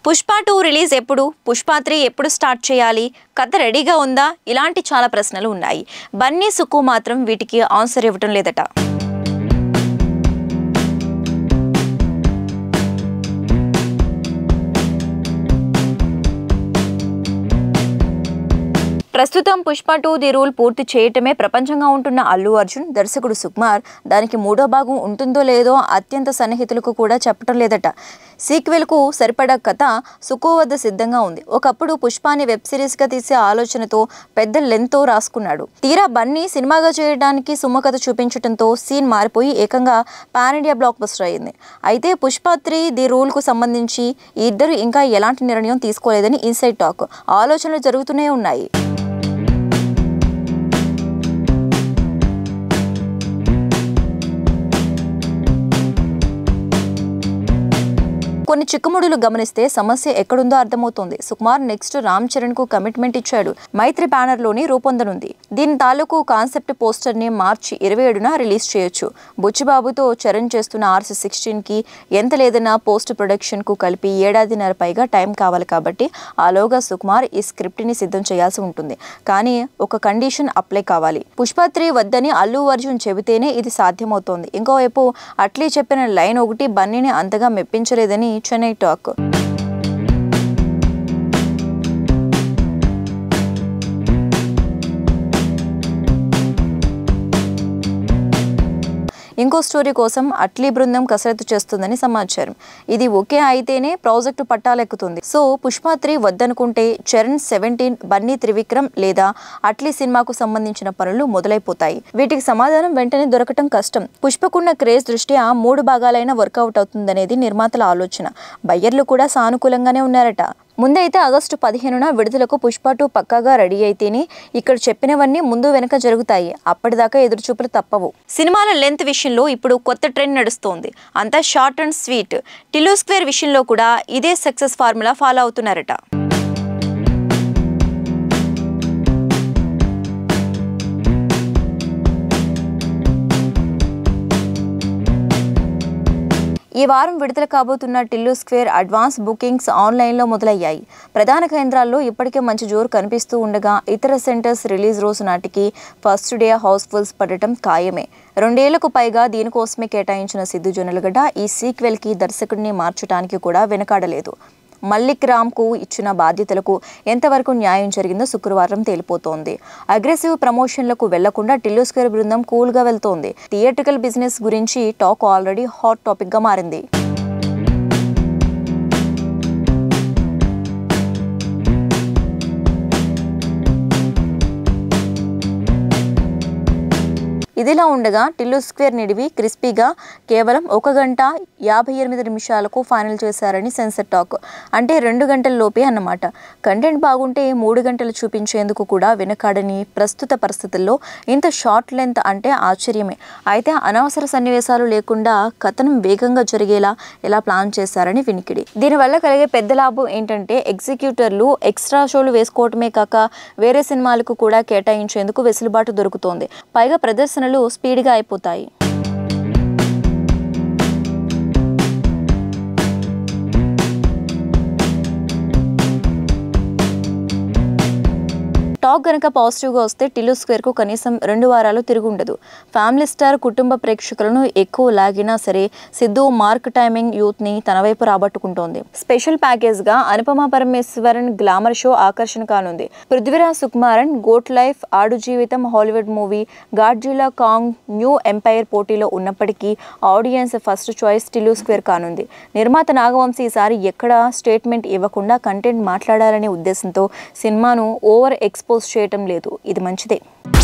Pushpa two release ఎప్పుడు Pushpa three ఎప్పుడు start చేయాలి కథ రెడీగా ఉందా ఇలాంటి చాలా ప్రశ్నలు ఉన్నాయి బన్నీ సుక్కు మాత్రం వీటికి ఆన్సర్ ఇవ్వటం లేదట ప్రస్తుతం పుష్ప టూ ది రూల్ పూర్తి చేయటమే ప్రపంచంగా ఉంటున్న అల్లు అర్జున్ దర్శకుడు సుకుమార్ దానికి మూడో భాగం ఉంటుందో లేదో అత్యంత సన్నిహితులకు కూడా చెప్పటం లేదట సీక్వెల్కు సరిపడా కథ సుకు వద్ద సిద్ధంగా ఉంది ఒకప్పుడు పుష్పాని వెబ్ సిరీస్గా తీసే ఆలోచనతో పెద్ద లెంత్తో రాసుకున్నాడు తీరా బన్నీ సినిమాగా చేయడానికి సుమకథ చూపించడంతో సీన్ మారిపోయి ఏకంగా పాన్ ఇండియా బ్లాక్ బస్టర్ అయింది అయితే పుష్ప త్రీ ది రూల్కు సంబంధించి ఈ ఇద్దరు ఇంకా ఎలాంటి నిర్ణయం తీసుకోలేదని ఇన్సైడ్ టాక్ ఆలోచనలు జరుగుతూనే ఉన్నాయి కొన్ని చిక్కుముడులు గమనిస్తే సమస్య ఎక్కడుందో అర్థమవుతోంది సుకుమార్ నెక్స్ట్ రామ్ చరణ్ కు కమిట్మెంట్ ఇచ్చాడు మైత్రి బ్యానర్ లోని రూపొందనుంది దీని తాలూకు కాన్సెప్ట్ పోస్టర్ ని మార్చి ఇరవై ఏడున రిలీజ్ చేయొచ్చు బుచ్చిబాబుతో చరణ్ చేస్తున్న ఆర్సీ సిక్స్టీన్ కి ఎంత లేదన్నా పోస్ట్ ప్రొడక్షన్ కు కలిపి ఏడాదిన్నర పైగా టైం కావాలి కాబట్టి ఆలోగా సుకుమార్ ఈ స్క్రిప్ట్ ని సిద్ధం చేయాల్సి ఉంటుంది కానీ ఒక కండిషన్ అప్లై కావాలి పుష్ప త్రీ వద్దని అల్లు అర్జున్ చెబితేనే ఇది సాధ్యమవుతోంది ఇంకోవైపు అట్లీ చెప్పిన లైన్ ఒకటి బన్నీని అంతగా మెప్పించలేదని చెన్నై టాక్ ఇంకో స్టోరీ కోసం అట్లీ బృందం కసరత్తు చేస్తుందని సమాచారం ఇది ఒకే అయితేనే ప్రాజెక్టు పట్టాలెక్కుతుంది సో పుష్ప త్రీ వద్దనుకుంటే చరణ్ సెవెంటీన్ బన్నీ త్రివిక్రమ్ లేదా అట్లీ సినిమాకు సంబంధించిన పనులు మొదలైపోతాయి వీటికి సమాధానం వెంటనే దొరకటం కష్టం పుష్పకున్న క్రేజ్ దృష్ట్యా మూడు భాగాలైన వర్కౌట్ అవుతుందనేది నిర్మాతల ఆలోచన బయ్యర్లు కూడా సానుకూలంగానే ఉన్నారట ముందైతే ఆగస్టు పదిహేనున విడుదలకు పుష్ప టూ పక్కాగా రెడీ అయితేనే ఇక్కడ చెప్పినవన్నీ ముందు వెనక జరుగుతాయి అప్పటిదాకా ఎదురుచూపులు తప్పవు సినిమాల లెంత్ విషయంలో ఇప్పుడు కొత్త ట్రెండ్ నడుస్తోంది అంతా short and sweet Tillu square విషయంలో కూడా ఇదే సక్సెస్ ఫార్ములా ఫాలో అవుతున్నారట ఈ వారం విడుదల కాబోతున్న టిల్లు స్క్వేర్ అడ్వాన్స్ బుకింగ్స్ ఆన్లైన్లో మొదలయ్యాయి ప్రధాన కేంద్రాల్లో ఇప్పటికే మంచి జోరు కనిపిస్తూ ఉండగా ఇతర సెంటర్స్ రిలీజ్ రోజు నాటికి ఫస్ట్ డే హౌస్ఫుల్స్ పడటం ఖాయమే రెండేళ్లకు పైగా దీనికోసమే కేటాయించిన సిద్ధు జొన్నలగడ్డ ఈ సీక్వెల్కి దర్శకుడిని మార్చడానికి కూడా వెనకాడలేదు మల్లిక్ రామ్కు ఇచ్చిన బాధ్యతలకు ఎంతవరకు న్యాయం జరిగిందో శుక్రవారం తేలిపోతోంది అగ్రెసివ్ ప్రమోషన్లకు వెళ్లకుండా టిల్లు స్క్వేర్ బృందం కూల్గా వెళ్తోంది థియేట్రికల్ బిజినెస్ గురించి టాక్ ఆల్రెడీ హాట్ టాపిక్గా మారింది ఇదిలా ఉండగా టిల్లు స్క్వేర్ నిడివి క్రిస్పీగా కేవలం ఒక గంట యాభై ఎనిమిది నిమిషాలకు ఫైనల్ చేశారని సెన్సర్ టాక్ అంటే రెండు గంటల లోపే అన్నమాట కంటెంట్ బాగుంటే మూడు గంటలు చూపించేందుకు కూడా వెనకాడని ప్రస్తుత పరిస్థితుల్లో ఇంత షార్ట్ లెంత్ అంటే ఆశ్చర్యమే అయితే అనవసర సన్నివేశాలు లేకుండా కథనం వేగంగా జరిగేలా ఎలా ప్లాన్ చేశారని వినికిడి దీనివల్ల కలిగే పెద్ద లాభం ఏంటంటే ఎగ్జిక్యూటర్లు ఎక్స్ట్రా షోలు వేసుకోవటమే కాక వేరే సినిమాలకు కూడా కేటాయించేందుకు వెసులుబాటు దొరుకుతోంది పైగా ప్రదర్శనలు స్పీడ్గా అయిపోతాయి టాక్ గనక పాజిటివ్గా వస్తే టిల్లు స్క్వేర్కు కనీసం రెండు వారాలు తిరుగుండదు ఫ్యామిలీ స్టార్ కుటుంబ ప్రేక్షకులను ఎక్కువ లాగినా సరే సిద్ధు మార్క్ టైమింగ్ యూత్ని తన వైపు రాబట్టుకుంటోంది స్పెషల్ ప్యాకేజ్గా అనుపమ పరమేశ్వరన్ గ్లామర్ షో ఆకర్షణ కానుంది Prithviraj Sukumaran goat life Aadu Jeevitham Hollywood movie Godzilla Kong new empire పోటీలో ఉన్నప్పటికీ audience first choice Tillu square కానుంది నిర్మాత నాగవంశీ ఈసారి ఎక్కడా స్టేట్మెంట్ ఇవ్వకుండా కంటెంట్ మాట్లాడాలనే ఉద్దేశంతో సినిమాను ఓవర్ ఎక్స్పోజ్ చేయటం లేదు ఇది మంచిదే